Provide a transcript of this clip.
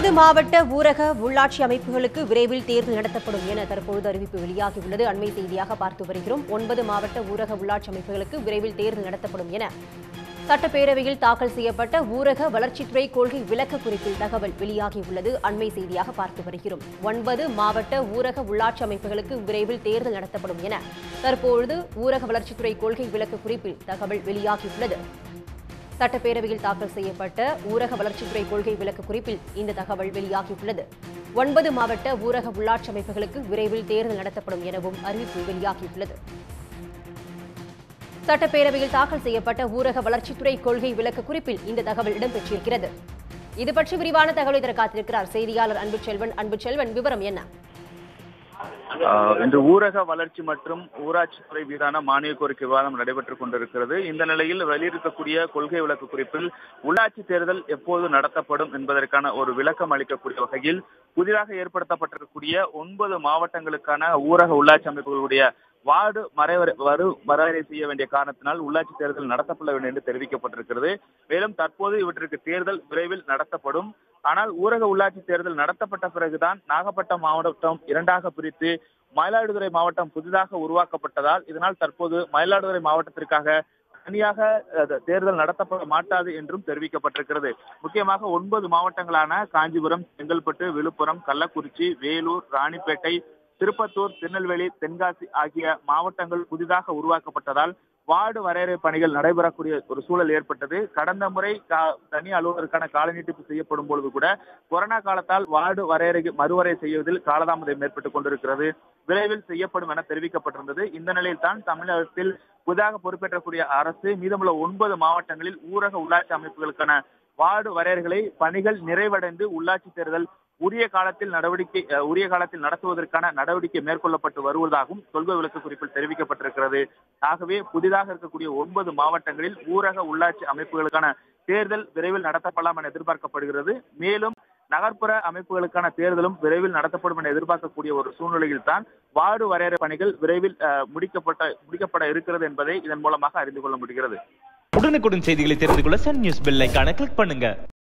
ஒன்பது மாவட்ட ஊரக உள்ளாட்சி அமைப்புகளுக்கு விரைவில் தேர்தல் நடத்தப்படும் என தற்பொழுது அறிவிப்பு வெளியாகியுள்ளது அண்மை செய்தியாக பார்த்து வருகிறோம் ஒன்பது மாவட்ட ஊரக உள்ளாட்சி அமைப்புகளுக்கு விரைவில் தேர்தல் நடத்தப்படும் என சட்டப்பேரவையில் தாக்கல் செய்யப்பட்ட ஊரக வளர்ச்சித்துறை கொள்கை விளக்க குறிப்பில் தகவல் வெளியாகியுள்ளது அண்மை செய்தியாக பார்த்து வருகிறோம் ஒன்பது மாவட்ட ஊரக உள்ளாட்சி அமைப்புகளுக்கு விரைவில் தேர்தல் நடத்தப்படும் என தற்பொழுது ஊரக வளர்ச்சித்துறை கொள்கை விளக்க குறிப்பில் தகவல் வெளியாகியுள்ளது சட்டப்பேரவையில் தாக்கல் செய்யப்பட்ட ஊரக வளர்ச்சித்துறை கொள்கை விளக்க குறிப்பில் இந்த தகவல் வெளியாகியுள்ளது ஒன்பது மாவட்ட ஊரக உள்ளாட்சி அமைப்புகளுக்கு விரைவில் தேர்தல் நடத்தப்படும் எனவும் அறிவிப்பு வெளியாகியுள்ளது சட்டப்பேரவையில் தாக்கல் செய்யப்பட்ட ஊரக வளர்ச்சித்துறை கொள்கை விளக்க குறிப்பில் இந்த தகவல் இடம்பெற்றிருக்கிறது இது பற்றி விரிவான தகவலை தர காத்திருக்கிறார் செய்தியாளர் அன்பு செல்வன் அன்பு செல்வன் விவரம் என்ன ஆஹ் இன்று ஊரக வளர்ச்சி மற்றும் ஊராட்சித்துறை மீதான மானிய கோரிக்கை விவாதம் நடைபெற்றுக் கொண்டிருக்கிறது இந்த நிலையில் வெளியிருக்கக்கூடிய கொள்கை விளக்கு குறிப்பில் உள்ளாட்சி தேர்தல் எப்போது நடத்தப்படும் என்பதற்கான ஒரு விளக்கம் அளிக்கக்கூடிய வகையில் புதிதாக ஏற்படுத்தப்பட்டிருக்கக்கூடிய ஒன்பது மாவட்டங்களுக்கான ஊரக உள்ளாட்சி அமைப்புகளுடைய வார்டு மறைவரை வரு வரையறை செய்ய வேண்டிய காரணத்தினால் உள்ளாட்சி தேர்தல் நடத்தப்பட வேண்டும் என்று தெரிவிக்கப்பட்டிருக்கிறது மேலும் தற்போது இவற்றிற்கு தேர்தல் விரைவில் நடத்தப்படும் ஆனால் ஊரக உள்ளாட்சி தேர்தல் நடத்தப்பட்ட பிறகுதான் நாகப்பட்டினம் மாவட்டம் இரண்டாக பிரித்து மயிலாடுதுறை மாவட்டம் புதிதாக உருவாக்கப்பட்டதால் இதனால் தற்போது மயிலாடுதுறை மாவட்டத்திற்காக தனியாக அஹ், தேர்தல் நடத்தப்பட மாட்டாது என்றும் தெரிவிக்கப்பட்டிருக்கிறது முக்கியமாக ஒன்பது மாவட்டங்களான காஞ்சிபுரம் செங்கல்பட்டு விழுப்புரம் கள்ளக்குறிச்சி வேலூர் ராணிப்பேட்டை திருப்பத்தூர் திருநெல்வேலி தென்காசி ஆகிய மாவட்டங்கள் புதிதாக உருவாக்கப்பட்டதால் வார்டு வரையறை பணிகள் நடைபெறக்கூடிய ஒரு சூழல் ஏற்பட்டது கடந்த முறை கா- தனி அலுவலருக்கான கால நீட்டிப்பு செய்யப்படும் பொழுது கூட கொரோனா காலத்தால் வார்டு வரையறை மறுவரை செய்வதில் காலதாமதம் ஏற்பட்டுக் கொண்டிருக்கிறது விரைவில் செய்யப்படும் என தெரிவிக்கப்பட்டிருந்தது இந்த நிலையில் தான் தமிழகத்தில் புதிதாக பொறுப்பேற்றக்கூடிய அரசு மீதமுள்ள ஒன்பது மாவட்டங்களில் ஊரக உள்ளாட்சி அமைப்புகளுக்கான வார்டு வரையறைகளை பணிகள் நிறைவடைந்து உள்ளாட்சி தேர்தல் உரிய காலத்தில் நடவடிக்கை அஹ், உரிய காலத்தில் நடத்துவதற்கான நடவடிக்கை மேற்கொள்ளப்பட்டு வருவதாகவும் கொள்கை விளக்கு குறிப்பில் தெரிவிக்கப்பட்டிருக்கிறது ஆகவே புதிதாக இருக்கக்கூடிய ஒன்பது மாவட்டங்களில் ஊரக உள்ளாட்சி அமைப்புகளுக்கான தேர்தல் விரைவில் நடத்தப்படலாம் என எதிர்பார்க்கப்படுகிறது மேலும் நகர்ப்புற அமைப்புகளுக்கான தேர்தலும் விரைவில் நடத்தப்படும் என எதிர்பார்க்கக்கூடிய ஒரு சூழ்நிலையில் தான் வார்டு வரையறை பணிகள் விரைவில் அஹ், முடிக்கப்பட்ட முடிக்கப்பட இருக்கிறது என்பதை இதன் மூலமாக அறிந்து கொள்ள முடிகிறது உடனுக்குடன் செய்திகளை தெரிந்து கொள்ள சன் நியூஸ் பெல் ஐகானை கிளிக் பண்ணுங்க